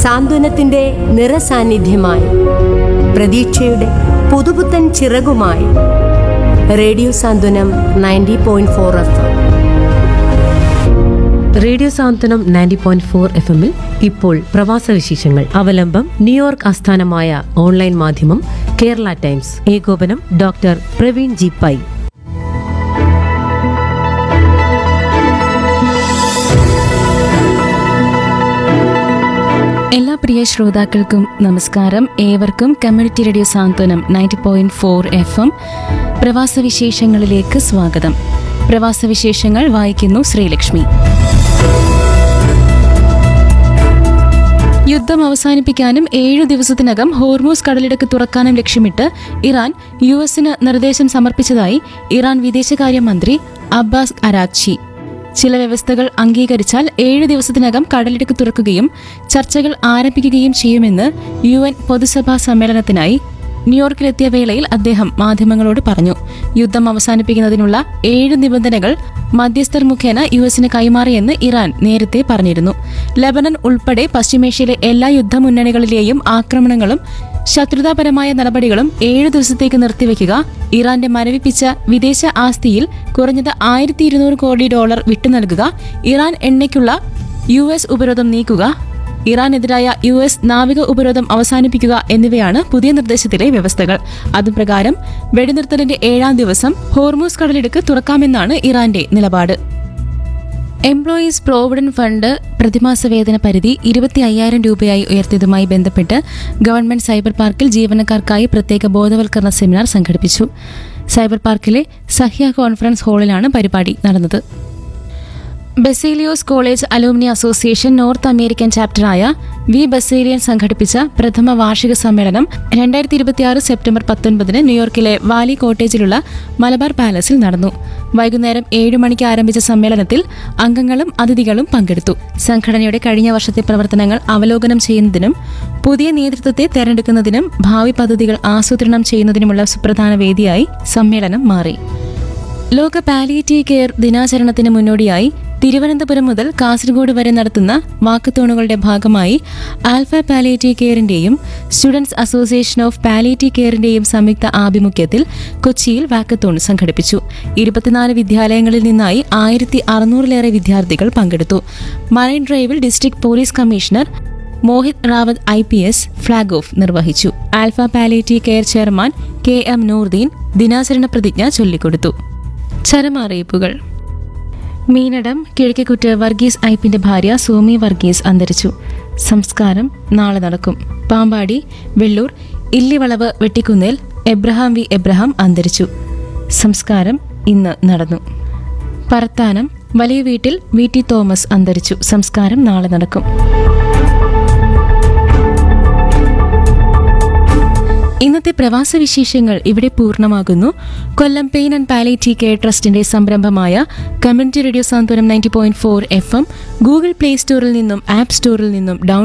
സാന്ത്വനത്തിന്റെ നിറസാന്നിധ്യമായി പ്രതീക്ഷയുടെ പുതുപുത്തൻ ചിറകുമായി radio Santhwanam ninety point four F radio Santhwanam ninety point four F എമ്മിൽ ഇപ്പോൾ പ്രവാസ വിശേഷങ്ങൾ അവലംബം ന്യൂയോർക്ക് ആസ്ഥാനമായ ഓൺലൈൻ മാധ്യമം കേരള ടൈംസ് ഏകോപനം ഡോക്ടർ പ്രവീൺ ജി പൈ എല്ലാ പ്രിയ ശ്രോതാക്കൾക്കും നമസ്കാരം ഏവർക്കും community radio Santhwanam ninety point four F M പ്രവാസ വിശേഷങ്ങളിലേക്ക് സ്വാഗതം പ്രവാസ വിശേഷങ്ങൾ വായിക്കുന്നു ശ്രീലക്ഷ്മി യുദ്ധം അവസാനിപ്പിക്കാനും ഏഴു ദിവസത്തിനകം ഹോർമൂസ് കടലിടുക്ക് തുറക്കാനും ലക്ഷ്യമിട്ട് ഇറാൻ യു എസിന് നിർദ്ദേശം സമർപ്പിച്ചതായി ഇറാൻ വിദേശകാര്യമന്ത്രി അബ്ബാസ് അരാച്ചി ചില വ്യവസ്ഥകൾ അംഗീകരിച്ചാൽ ഏഴ് ദിവസത്തിനകം കടലിടുക്ക് തുറക്കുകയും ചർച്ചകൾ ആരംഭിക്കുകയും ചെയ്യുമെന്ന് യു എൻ പൊതുസഭാ സമ്മേളനത്തിനായി ന്യൂയോർക്കിലെത്തിയ വേളയിൽ അദ്ദേഹം മാധ്യമങ്ങളോട് പറഞ്ഞു യുദ്ധം അവസാനിപ്പിക്കുന്നതിനുള്ള ഏഴ് നിബന്ധനകൾ മധ്യസ്ഥർ മുഖേന യു എസിന് കൈമാറിയെന്ന് ഇറാൻ നേരത്തെ പറഞ്ഞിരുന്നു ലബനൻ ഉൾപ്പെടെ പശ്ചിമേഷ്യയിലെ എല്ലാ യുദ്ധമുന്നണികളിലെയും ആക്രമണങ്ങളും ശത്രുതാപരമായ നടപടികളും ഏഴു ദിവസത്തേക്ക് നിർത്തിവെക്കുക ഇറാന്റെ മരവിപ്പിച്ച വിദേശ ആസ്തിയിൽ കുറഞ്ഞത് ആയിരത്തി ഇരുന്നൂറ് കോടി ഡോളർ വിട്ടുനൽകുക ഇറാൻ എണ്ണയ്ക്കുള്ള യു എസ് ഉപരോധം നീക്കുക ഇറാനെതിരായ യു എസ് നാവിക ഉപരോധം അവസാനിപ്പിക്കുക എന്നിവയാണ് പുതിയ നിർദ്ദേശത്തിലെ വ്യവസ്ഥകൾ അതുപ്രകാരം വെടിനിർത്തലിന്റെ ഏഴാം ദിവസം ഹോർമൂസ് കടലിടുക്ക് തുറക്കാമെന്നാണ് ഇറാന്റെ നിലപാട് എംപ്ലോയീസ് പ്രോവിഡന്റ് ഫണ്ട് പ്രതിമാസ വേതന പരിധി ഇരുപത്തി അയ്യായിരം രൂപയായി ഉയർത്തിയതുമായി ബന്ധപ്പെട്ട് ഗവൺമെന്റ് സൈബർ പാർക്കിൽ ജീവനക്കാർക്കായി പ്രത്യേക ബോധവൽക്കരണ സെമിനാർ സംഘടിപ്പിച്ചു സൈബർ പാർക്കിലെ സഹ്യ കോൺഫറൻസ് ഹാളിലാണ് പരിപാടി നടന്നത് Baselios college alumni association North American ചാപ്റ്ററായ വി ബസേലിയൻ സംഘടിപ്പിച്ച പ്രഥമ വാർഷിക സമ്മേളനം രണ്ടായിരത്തി ഇരുപത്തിയാറ് സെപ്റ്റംബർ പത്തൊൻപതിന് ന്യൂയോർക്കിലെ വാലി കോട്ടേജിലുള്ള മലബാർ പാലസിൽ നടന്നു വൈകുന്നേരം ഏഴു മണിക്ക് ആരംഭിച്ച സമ്മേളനത്തിൽ അംഗങ്ങളും അതിഥികളും പങ്കെടുത്തു സംഘടനയുടെ കഴിഞ്ഞ വർഷത്തെ പ്രവർത്തനങ്ങൾ അവലോകനം ചെയ്യുന്നതിനും പുതിയ നേതൃത്വത്തെ തെരഞ്ഞെടുക്കുന്നതിനും ഭാവി പദ്ധതികൾ ആസൂത്രണം ചെയ്യുന്നതിനുമുള്ള സുപ്രധാന വേദിയായി സമ്മേളനം മാറി ലോക പാലിയേറ്റീവ് കെയർ ദിനാചരണത്തിന് മുന്നോടിയായി തിരുവനന്തപുരം മുതൽ കാസർഗോഡ് വരെ നടത്തുന്ന വാക്കത്തോണുകളുടെ ഭാഗമായി ആൽഫ പാലിയേറ്റീവ് കെയറിന്റെയും സ്റ്റുഡൻസ് അസോസിയേഷൻ ഓഫ് പാലിയേറ്റീവ് കെയറിന്റെയും സംയുക്ത ആഭിമുഖ്യത്തിൽ കൊച്ചിയിൽ വാക്കത്തോൺ സംഘടിപ്പിച്ചു ഇരുപത്തിനാല് വിദ്യാലയങ്ങളിൽ നിന്നായി ആയിരത്തി അറുന്നൂറിലേറെ വിദ്യാർത്ഥികൾ പങ്കെടുത്തു മറൈൻ ഡ്രൈവിൽ district police commissioner Mohit Rawat I P S flag off നിർവഹിച്ചു alpha palliative care chairman K M Noordeen ദിനാചരണ പ്രതിജ്ഞ ചൊല്ലിക്കൊടുത്തു ചരമറിയിപ്പുകൾ മീനടം കിഴക്കേക്കുറ്റ് വർഗീസ് ഐപ്പിന്റെ ഭാര്യ സോമി വർഗീസ് അന്തരിച്ചു സംസ്കാരം നാളെ നടക്കും Pampady Vellur Illivalavu Vettikkunnel Abraham V Abraham അന്തരിച്ചു സംസ്കാരം ഇന്ന് നടന്നു പറത്താനം വലിയ വീട്ടിൽ വി ടി തോമസ് അന്തരിച്ചു സംസ്കാരം നാളെ നടക്കും ഇന്നത്തെ പ്രവാസ വിശേഷങ്ങൾ ഇവിടെ പൂർണ്ണമാകുന്നു Kollam pain and palliative care ട്രസ്റ്റിന്റെ സംരംഭമായ community radio Santhwanam ninety point four F M Google play സ്റ്റോറിൽ നിന്നും ആപ്പ് സ്റ്റോറിൽ നിന്നും ഡൗൺ